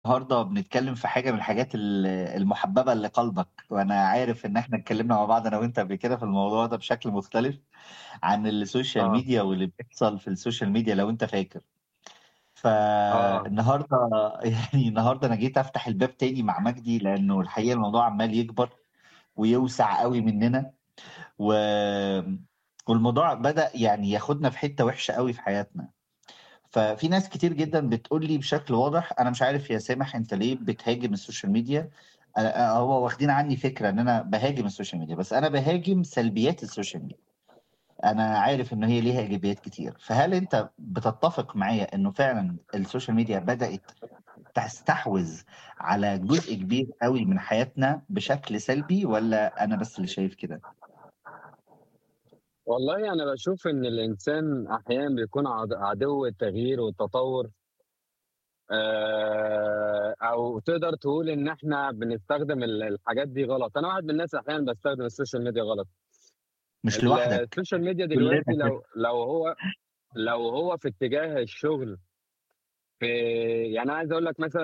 النهارده بنتكلم في حاجة من الحاجات ال- المحببة لقلبك وأنا عارف إن إحنا اتكلمنا مع بعض أنا وأنت قبل كده في الموضوع ده بشكل مختلف عن السوشيال اه ميديا واللي بيحصل في السوشيال ميديا لو أنت فاكر اه فالنهارده يعني النهارده أنا جيت أفتح الباب تاني مع مجدي لأنه الحقيقة الموضوع عمال يكبر ويوسع قوي مننا و... والموضوع بدأ يعني ياخدنا في حتة وحشة قوي في حياتنا ففي ناس كتير جدا بتقول لي بشكل واضح انا مش عارف يا سامح انت ليه بتهاجم السوشيال ميديا أنا- هو واخدين عني فكره ان انا بهاجم السوشيال ميديا بس انا بهاجم سلبيات السوشيال ميديا انا عارف ان هي ليها ايجابيات كتير فهل انت بتتفق معايا انه فعلا السوشيال ميديا بدات تستحوذ على جزء كبير قوي من حياتنا بشكل سلبي ولا انا بس اللي شايف كده والله انا بشوف ان الانسان احيانا بيكون عد- عدو التغيير والتطور آه، او تقدر تقول ان احنا بنستخدم ال- الحاجات دي غلط انا واحد من الناس احيانا بستخدم السوشيال ميديا غلط مش ال- لوحدك السوشيال ميديا كلنا دلوقتي كده لو لو هو لو هو في اتجاه الشغل في يعني انا عايز اقول لك مثلا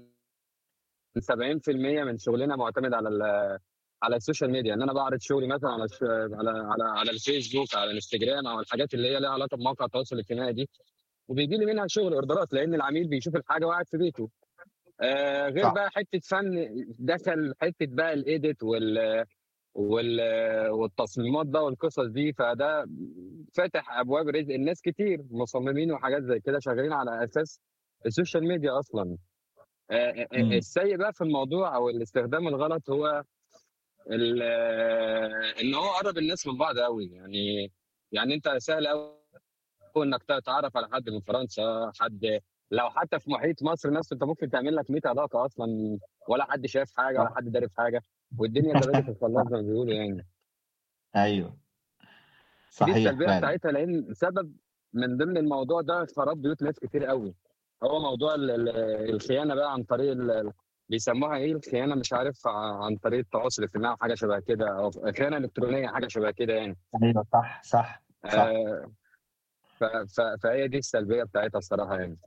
70% من شغلنا معتمد على ال- على السوشيال ميديا ان انا بعرض شغلي مثلا على الش- على على على الفيسبوك على الانستجرام او الحاجات اللي هي لها علاقه بمواقع التواصل الاجتماعي دي وبيجي لي منها شغل اوردرات لان العميل بيشوف الحاجه وقاعد في بيته آه غير صح بقى حته فن دخل حته بقى الايديت وال وال والتصميمات بقى والقصص دي فده فاتح ابواب رزق الناس كتير مصممين وحاجات زي كده شغالين على اساس السوشيال ميديا اصلا آه، آه، آه، امم السيء بقى في الموضوع او الاستخدام الغلط هو ال- آه، ان هو قرب الناس من بعض قوي يعني يعني انت سهل قوي انك تتعرف على حد من فرنسا حد لو حتى في محيط مصر نفسه انت ممكن تعمل لك 100 علاقه اصلا ولا حد شاف حاجه ولا صح حد داري في حاجه والدنيا زبادي في الخلاط صح زي ما بيقولوا يعني ايوه دي صحيح السلبيه فعلا بتاعتها لان سبب من ضمن الموضوع ده خراب بيوت ناس كتير قوي هو موضوع ال- ال- الخيانه بقى عن طريق ال- بيسموها ايه الخيانه مش عارف ع- عن طريق التواصل الاجتماعي أو حاجه شبه كده او خيانه الكترونيه حاجه شبه كده يعني ايوه صح صح صح آه ف- ف- فهي دي السلبيه بتاعتها الصراحه يعني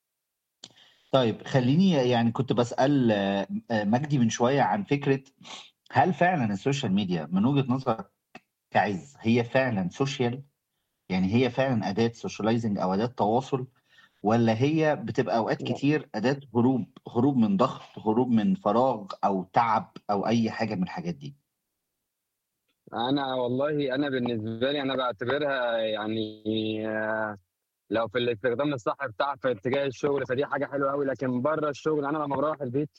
طيب خليني يعني كنت بسأل آه، آه، مجدي من شوية عن فكرة هل فعلا السوشيال ميديا من وجهة نظرك كعز هي فعلا سوشيال يعني هي فعلا أداة سوشياليزنج أو أداة تواصل ولا هي بتبقى أوقات كتير أداة هروب هروب من ضغط هروب من فراغ أو تعب أو أي حاجة من الحاجات دي انا والله انا بالنسبه لي انا بعتبرها يعني آه، لو في الاستخدام الصح بتاعها في اتجاه الشغل فدي حاجه حلوه قوي لكن بره الشغل انا لما بروح البيت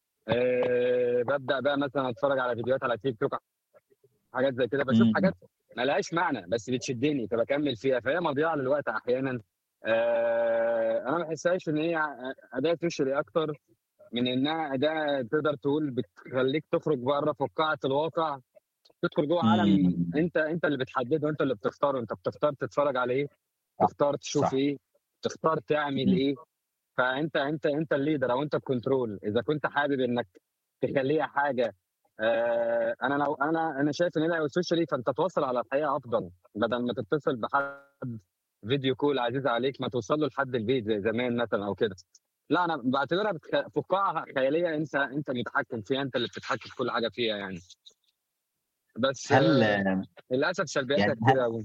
أه ببدا بقى مثلا اتفرج على فيديوهات على تيك توك حاجات زي كده بشوف امم حاجات ملهاش معنى بس بتشدني فبكمل فيها فهي مضيعه للوقت احيانا أه انا ما بحسهاش ان هي اداه تشري اكتر من انها اداه تقدر تقول بتخليك تخرج بره فقاعه الواقع تدخل جوه عالم امم انت انت اللي بتحدده انت اللي بتختاره انت بتختار تتفرج على ايه صح تختار تشوف صح ايه تختار تعمل مم. ايه فانت انت انت الليدر او انت الكنترول اذا كنت حابب انك تخليها حاجه آه انا لو انا انا شايف ان لو السوشيال فانت تواصل على الحقيقه افضل بدل ما تتصل بحد فيديو كول عزيز عليك ما توصل له لحد البيت زي زمان مثلا او كده لا انا بعتبرها بتخ... فقاعه خياليه انت انت المتحكم فيها انت اللي بتتحكم في كل حاجه فيها يعني بس هل آه للاسف سلبياتها يعني كتير قوي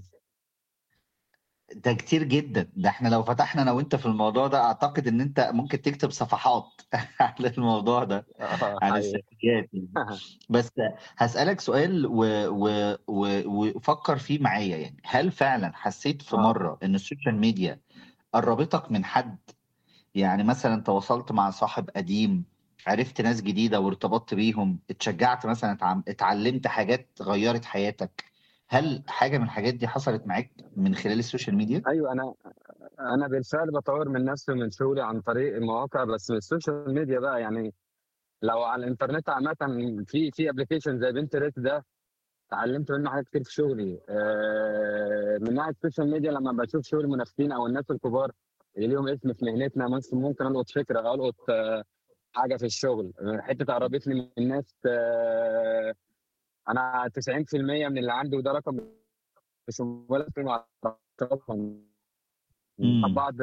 ده كتير جدا ده احنا لو فتحنا انا وانت في الموضوع ده اعتقد ان انت ممكن تكتب صفحات على الموضوع ده اه عن حقيقي السلبيات يعني بس هسألك سؤال و... و... و... وفكر فيه معايا يعني هل فعلا حسيت في اه مرة ان السوشيال ميديا قربتك من حد يعني مثلا تواصلت مع صاحب قديم عرفت ناس جديدة وارتبطت بيهم اتشجعت مثلا اتعم- اتعلمت حاجات غيرت حياتك هل حاجة من الحاجات دي حصلت معاك من خلال السوشيال ميديا؟ ايوه انا انا بالفعل بطور من نفسي ومن شغلي عن طريق المواقع بس من السوشيال ميديا بقى يعني لو على الانترنت عامه في في ابلكيشن زي بنترست ده اتعلمت منه حاجات كتير في شغلي آه، من ناحيه السوشيال ميديا لما بشوف شغل المنافسين او الناس الكبار اللي ليهم اسم في مهنتنا ممكن ممكن القط فكره القط آه، حاجه في الشغل حته قربتني من الناس آه، انا 90% من اللي عندي وده رقم مش مبالغ فيه مع مع امم بعض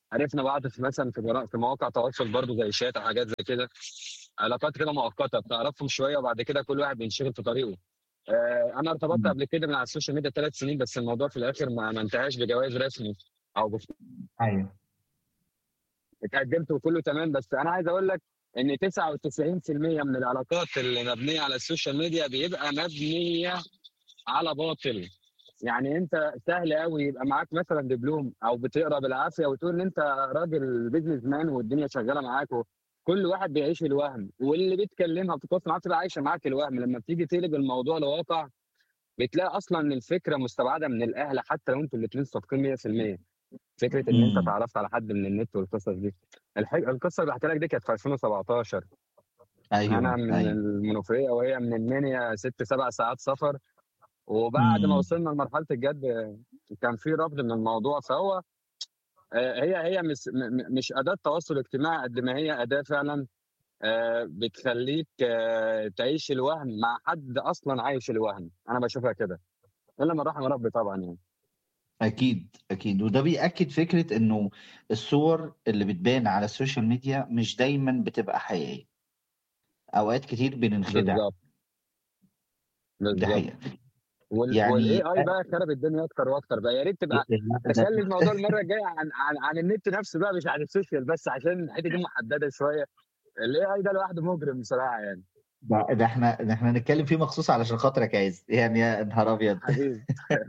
عرفنا بعض في مثلا في برا- في مواقع تواصل برضو زي شات او حاجات زي كده علاقات كده مؤقته بتعرفهم شويه وبعد كده كل واحد بينشغل في طريقه آه، انا ارتبطت مم. قبل كده من على السوشيال ميديا ثلاث سنين بس الموضوع في الاخر ما ما انتهاش بجواز رسمي او بف- ايوه اتقدمت وكله تمام بس انا عايز اقول لك ان 99% من العلاقات اللي مبنيه على السوشيال ميديا بيبقى مبنيه على باطل يعني انت سهل قوي يبقى معاك مثلا دبلوم او بتقرا بالعافيه وتقول ان انت راجل بيزنس مان والدنيا شغاله معاك كل واحد بيعيش الوهم واللي بيتكلمها بتتواصل معاك بتبقى عايشه معاك الوهم لما بتيجي تقلب الموضوع لواقع بتلاقي اصلا ان الفكره مستبعده من الاهل حتى لو انتوا الاثنين صادقين 100% فكره ان انت مم. تعرفت على حد من النت والقصص دي الح- القصه اللي بحكي لك دي كانت في 2017 انا ايوه من ايوه المنوفيه وهي من المنيا ست سبع ساعات سفر وبعد ما مم. وصلنا لمرحله الجد كان في رفض من الموضوع فهو آه، هي هي مش م- م- مش اداه تواصل اجتماعي قد ما هي اداه فعلا آه، بتخليك آه، تعيش الوهم مع حد اصلا عايش الوهم انا بشوفها كده الا من رحم ربي طبعا يعني اكيد اكيد وده بيأكد فكرة انه الصور اللي بتبان على السوشيال ميديا مش دايما بتبقى حقيقية اوقات كتير بننخدع بالظبط دي بالظبط حقيقة وال يعني والاي اي بقى خرب الدنيا اكتر واكتر بقى يا ريت تبقى ده تخلي الموضوع المره الجايه عن عن عن النت نفسه بقى مش عن السوشيال بس عشان الحته دي محدده شويه الاي اي ده لوحده مجرم بصراحه يعني ده ده احنا ده احنا نتكلم فيه مخصوص علشان خاطرك يا عز يعني يا نهار ابيض حبيبي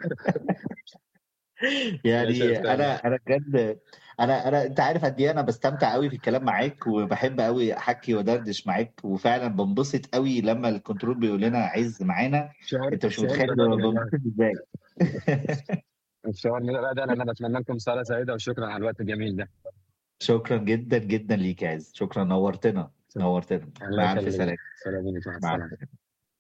ماشي يعني يا استاذ انا انا بجد انا انا انت عارف قد ايه انا بستمتع قوي في الكلام معاك وبحب قوي احكي ودردش معاك وفعلا بنبسط قوي لما الكنترول بيقول لنا عز معانا شعور انت مش شعور متخيل بالراجل والله بنبسط ازاي الشعور ده ده انا بتمنى لكم سهره سعيده وشكرا على الوقت الجميل ده شكرا جدا جدا ليك يا عز شكرا نورتنا نورتنا الله مع الف يخليك سلامه سلام عليكم مع مع السلامه السلامه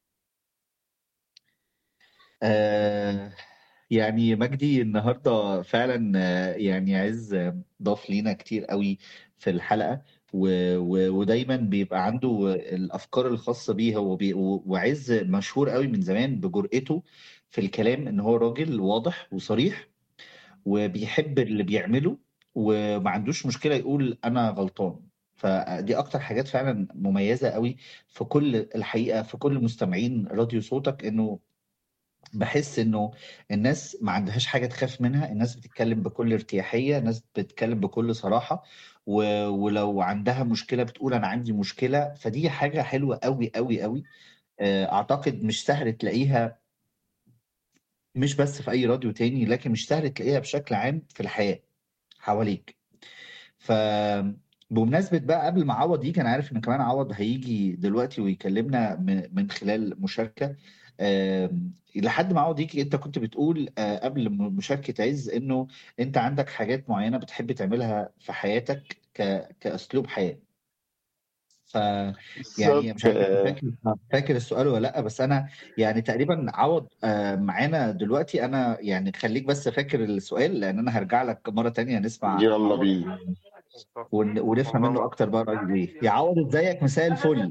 آه يعني مجدي النهارده فعلا آه، يعني عز آه، ضاف لينا كتير قوي في الحلقه و... و... ودايما بيبقى عنده الافكار الخاصه بيه هو بي... و- وعز مشهور قوي من زمان بجرأته في الكلام ان هو راجل واضح وصريح وبيحب اللي بيعمله وما عندوش مشكله يقول انا غلطان فدي اكتر حاجات فعلا مميزه قوي في كل الحقيقه في كل مستمعين راديو صوتك انه بحس انه الناس ما عندهاش حاجه تخاف منها الناس بتتكلم بكل ارتياحيه الناس بتتكلم بكل صراحه و... ولو عندها مشكله بتقول انا عندي مشكله فدي حاجه حلوه قوي قوي قوي آه، اعتقد مش سهل تلاقيها مش بس في اي راديو تاني لكن مش سهل تلاقيها بشكل عام في الحياه حواليك ف بمناسبة بقى قبل ما عوض يجي أنا عارف إن كمان عوض هيجي دلوقتي ويكلمنا من من خلال مشاركة آم، لحد ما عوض يجي أنت كنت بتقول آه، قبل م- مشاركة عز إنه أنت عندك حاجات معينة بتحب تعملها في حياتك ك... كأسلوب حياة ف يعني بالظبط مش عارف انت آه، فاكر فاكر السؤال ولا لا بس انا يعني تقريبا عوض آه، معانا دلوقتي انا يعني خليك بس فاكر السؤال لان انا هرجع لك مرة تانية نسمع يلا عوض بينا ون- ونفهم منه اكتر بقى رايه ايه يا عوض ازيك مساء الفل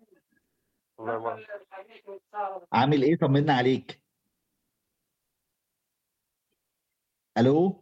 عامل ايه طمنا عليك الو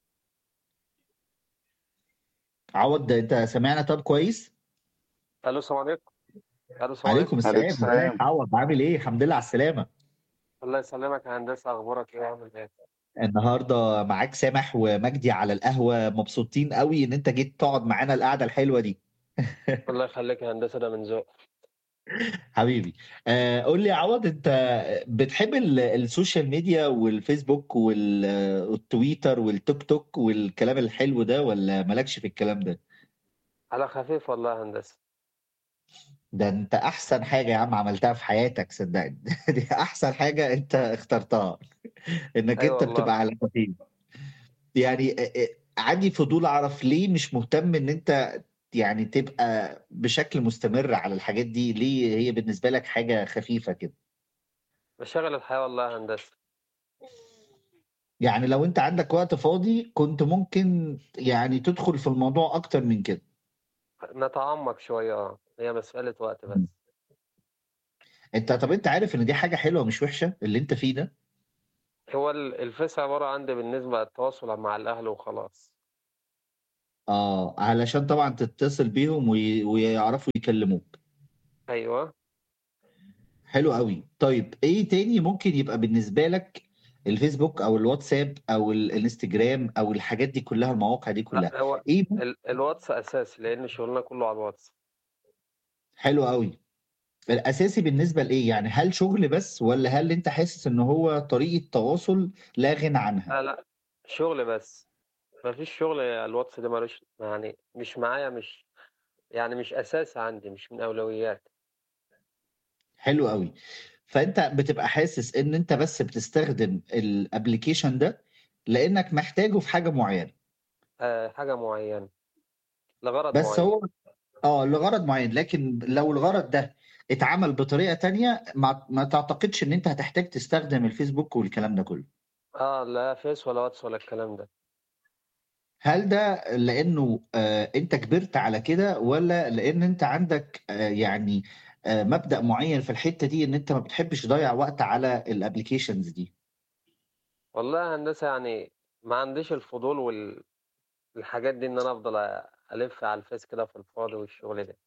عوض انت سمعنا طب كويس الو السلام عليكم الو السلام عليكم عليكم عليكم السلام ازيك السلام عوض عامل ايه الحمد لله على السلامة الله يسلمك يا هندسه اخبارك ايه عامل ايه النهارده معاك سامح ومجدي على القهوة مبسوطين قوي ان انت جيت تقعد معانا القعدة الحلوة دي الله يخليك يا هندسه ده من ذوق حبيبي آه قول لي يا عوض انت بتحب ال- السوشيال ميديا والفيسبوك وال- والتويتر والتيك توك والكلام الحلو ده ولا مالكش في الكلام ده على خفيف والله يا هندسه ده انت احسن حاجة يا عم عملتها في حياتك صدقني دي احسن حاجة انت اخترتها انك ايوه انت بتبقى والله على خفيف يعني آه، آه، عندي فضول اعرف ليه مش مهتم ان انت يعني تبقى بشكل مستمر على الحاجات دي ليه هي بالنسبة لك حاجة خفيفة كده بشغل الحياه والله يا هندسه يعني لو انت عندك وقت فاضي كنت ممكن يعني تدخل في الموضوع اكتر من كده نتعمق شويه اه هي مساله وقت بس انت طب انت عارف ان دي حاجة حلوة مش وحشة اللي انت فيه ده هو ال- الفيس عباره عندي بالنسبه للتواصل مع الاهل وخلاص اه علشان طبعا تتصل بيهم وي... ويعرفوا يكلموك ايوه حلو قوي طيب ايه تاني ممكن يبقى بالنسبة لك الفيسبوك او الواتساب او الانستجرام او الحاجات دي كلها المواقع دي كلها لا هو ايه ممكن- ال- الواتس اساسي لان شغلنا كله على الواتس حلو قوي الاساسي بالنسبة لايه يعني هل شغل بس ولا هل انت حاسس ان هو طريقة تواصل لا غنى عنها لا لا شغل بس ما فيش شغل الواتس ده ملوش يعني مش معايا مش يعني مش اساسي عندي مش من اولويات حلو قوي فانت بتبقى حاسس ان انت بس بتستخدم الابليكيشن ده لانك محتاجه في حاجة معينة آه حاجه معينه لغرض بس معين هو اه لغرض معين لكن لو الغرض ده اتعمل بطريقة تانية ما, ما تعتقدش ان انت هتحتاج تستخدم الفيسبوك والكلام ده كله اه لا فيس ولا واتس ولا الكلام ده هل ده لانه آه انت كبرت على كده ولا لان انت عندك آه يعني آه مبدأ معين في الحتة دي ان انت ما بتحبش تضيع وقت على الابليكيشنز دي والله يا هندسه يعني ما عنديش الفضول والحاجات دي ان انا افضل الف على الفيس كده في الفاضي والشغل ده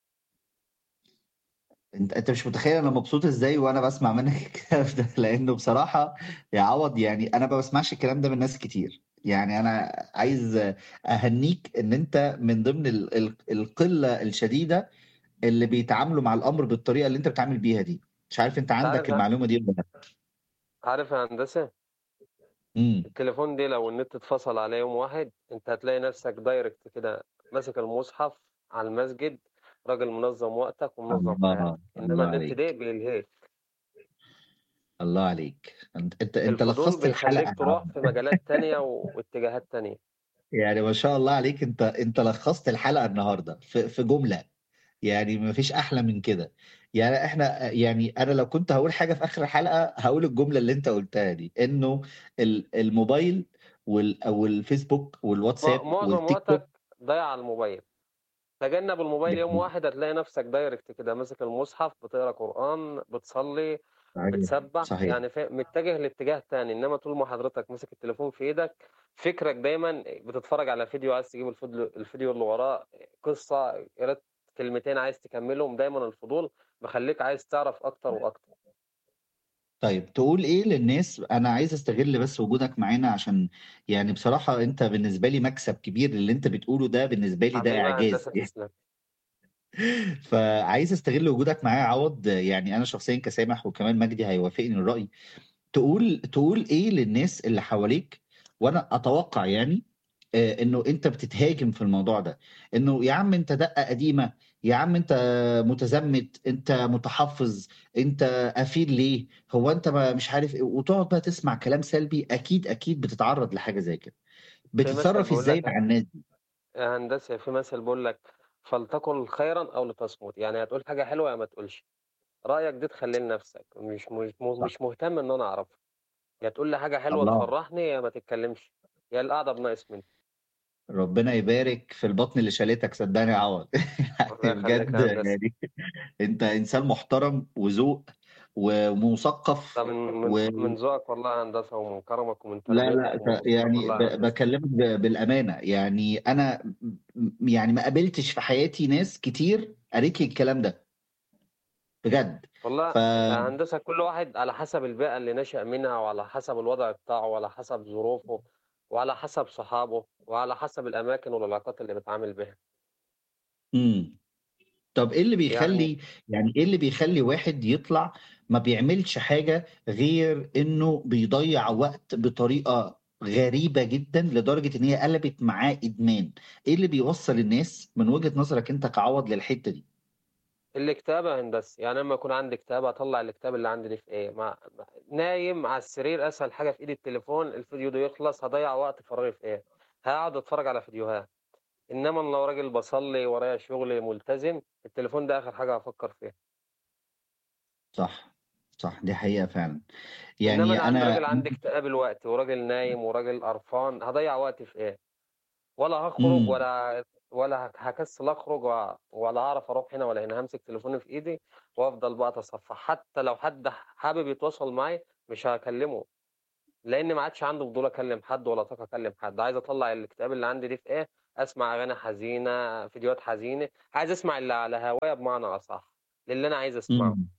انت انت مش متخيل انا مبسوط ازاي وانا بسمع منك الكلام ده لانه بصراحه يا عوض يعني انا ما بسمعش الكلام ده من ناس كتير يعني انا عايز اهنيك ان انت من ضمن ال- ال- القله الشديده اللي بيتعاملوا مع الامر بالطريقه اللي انت بتعامل بيها دي مش عارف انت عندك عارف المعلومه دي ولا لا عارف يا هندسه امم التليفون دي لو النت اتفصل عليه يوم واحد انت هتلاقي نفسك دايركت كده ماسك المصحف على المسجد راجل منظم وقتك ومنظم الله حياتك انما الله النت ده عليك بيلهيك الله عليك انت انت, انت الفضول لخصت الحلقه بيخليك يا تروح عوض في مجالات تانية و- واتجاهات تانية يعني ما شاء الله عليك انت انت لخصت الحلقه النهارده في في جمله يعني ما فيش احلى من كده يعني احنا يعني انا لو كنت هقول حاجه في اخر الحلقه هقول الجمله اللي انت قلتها دي انه ال- الموبايل وال او الفيسبوك مع- والواتساب معظم والتيك توك وقتك ضايع على الموبايل تجنب الموبايل يوم جميل. واحد هتلاقي نفسك دايركت كده ماسك المصحف بتقرا قرآن بتصلي صحيح بتسبح صحيح يعني في متجه لاتجاه تاني انما طول ما حضرتك ماسك التليفون في ايدك فكرك دايما بتتفرج على فيديو عايز تجيب الفيديو الفيديو اللي وراه قصة قريت كلمتين عايز تكملهم دايما الفضول مخليك عايز تعرف اكتر واكتر طيب تقول ايه للناس انا عايز استغل بس وجودك معانا عشان يعني بصراحه انت بالنسبه لي مكسب كبير اللي انت بتقوله ده بالنسبه لي ده حبيبي يا اعجاز هندسة تسلم فعايز استغل وجودك معايا يا عوض يعني انا شخصيا كسامح وكمان مجدي هيوافقني الرأي تقول تقول ايه للناس اللي حواليك وانا اتوقع يعني آه، انه انت بتتهاجم في الموضوع ده انه يا عم انت دقة قديمة يا عم انت متزمت انت متحفظ انت قفيل ليه هو انت ما مش عارف ايه وتقعد بقى تسمع كلام سلبي اكيد اكيد بتتعرض لحاجة زي كده في مثل بتتصرف بيقول ازاي لك مع الناس دي يا هندسة في مثل بيقول لك فلتقل خيرا او لتصمت يعني هتقول حاجة حلوة يا ما تقولش رأيك دي تخليه لنفسك مش مش صح مش مهتم ان انا اعرفها يا تقول لي حاجة حلوة الله تفرحني يا ما تتكلمش يا القعدة بناقص مني ربنا يبارك في البطن اللي شالتك صدقني يا عوض الله يعني يخليك بجد يا هندسة يعني انت انسان محترم وذوق ومثقف طب من من و من ذوقك والله يا هندسة ومن كرمك ومن لا لا تربيتك ت- ومن لطفك يعني والله ب- يا هندسة بكلمك ب- بالامانه يعني انا م- يعني ما قابلتش في حياتي ناس كتير قالت لي الكلام ده بجد والله ف يا هندسة كل واحد على حسب البيئة اللي نشأ منها وعلى حسب الوضع بتاعه وعلى حسب ظروفه وعلى حسب صحابه وعلى حسب الأماكن والعلاقات اللي بيتعامل بها امم طب ايه اللي يعني بيخلي يعني ايه اللي بيخلي واحد يطلع ما بيعملش حاجة غير انه بيضيع وقت بطريقة غريبة جدا لدرجة ان هي قلبت معاه ادمان ايه اللي بيوصل الناس من وجهة نظرك انت كعوض للحتة دي الكتاب يا هندسة يعني لما يكون عندي كتاب أطلع الكتاب اللي عندي ده في إيه ما ما- نايم على السرير أسهل حاجة في إيدي التليفون الفيديو ده يخلص هضيع وقت فراغي في إيه هقعد أتفرج على فيديوهات إنما لو راجل بصلي ورايا شغل ملتزم التليفون ده آخر حاجة هفكر فيها صح صح دي حقيقة فعلا انما يعني انا عندي انا راجل عندي اكتئاب الوقت وراجل نايم وراجل قرفان هضيع وقتي في ايه ولا هخرج امم ولا ولا هك- هكسل اخرج و- ولا هعرف اروح هنا ولا هنا همسك تليفوني في ايدي وافضل بقى اتصفح حتى لو حد حابب يتواصل معي مش هكلمه لان ما عادش عندي فضول اكلم حد ولا طاقه اكلم حد عايز اطلع الاكتئاب اللي عندي دي في ايه اسمع اغاني حزينه فيديوهات حزينه عايز اسمع اللي على هوايا بمعنى اصح للي انا عايز اسمعه مم.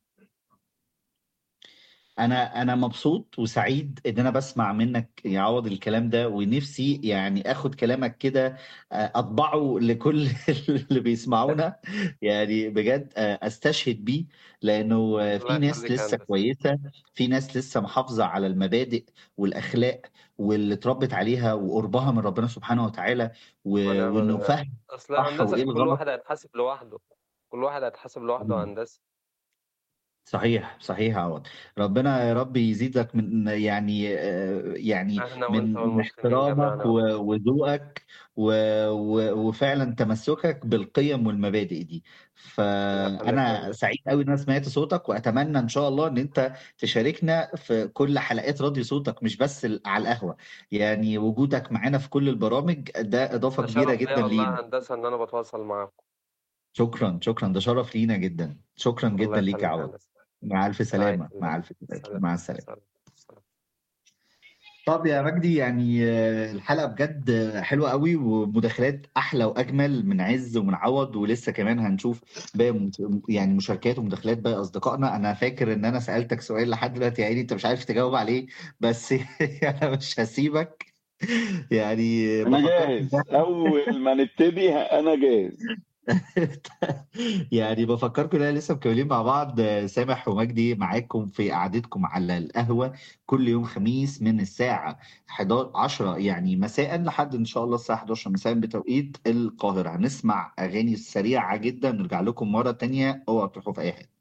انا انا مبسوط وسعيد ان انا بسمع منك يا عوض الكلام ده ونفسي يعني اخد كلامك كده آه، اطبعه لكل اللي بيسمعونا يعني بجد آه، استشهد بيه لانه آه، في الله ناس يخليك يا لسه هندسه كويسه في ناس لسه محافظه على المبادئ والاخلاق واللي اتربت عليها وقربها من ربنا سبحانه وتعالى و- ونعم وانه بالله فاهم اصل صح هندسه وايه كل الغلط واحد هيتحاسب لوحده كل واحد هيتحاسب لوحده يا مم. هندسه صحيح صحيح يا عوض ربنا يا رب يزيدك من يعني آه، يعني احنا وانت من من والمسلمين احترامك جميعا يا رب و- وذوقك و- و- وفعلا تمسكك بالقيم والمبادئ دي الله يخليك يا فأنا هندسه سعيد قوي إن أنا سمعت صوتك وأتمنى إن شاء الله إن أنت تشاركنا في كل حلقات راديو صوتك مش بس ال- على القهوة يعني وجودك معانا في كل البرامج ده إضافة ده كبيرة شرف ليا جدا والله يا لينا هندسه ان انا بتواصل معاكم شكرا شكرا ده شرف لينا جدا شكرا الله جدا ليك يا يخليك يا عوض هندسه مع ألف رعايه سلامة الله مع ألف سلامة سلام مع السلامة سلام سلام طب يا مجدي يعني آه، الحلقة بجد آه، حلوة قوي ومداخلات أحلى وأجمل من عز ومن عوض ولسه كمان هنشوف باقي مت- يعني مشاركات ومداخلات باقي أصدقائنا أنا فاكر إن أنا سألتك سؤال لحد دلوقتي يعني أنت مش عارف تجاوب عليه بس أنا مش هسيبك يعني انا بفكرك جاهز إن اول ما نبتدي ه- انا جاهز يعني بفكركم ان انا لسه مكملين مع بعض آه، سامح ومجدي معاكم في قعدتكم على القهوه كل يوم خميس من الساعه 11 10 يعني مساء لحد ان شاء الله الساعه 11 مساء بتوقيت القاهره هنسمع اغاني سريعه جدا نرجع لكم مره تانية اوعوا تروحوا في اي حته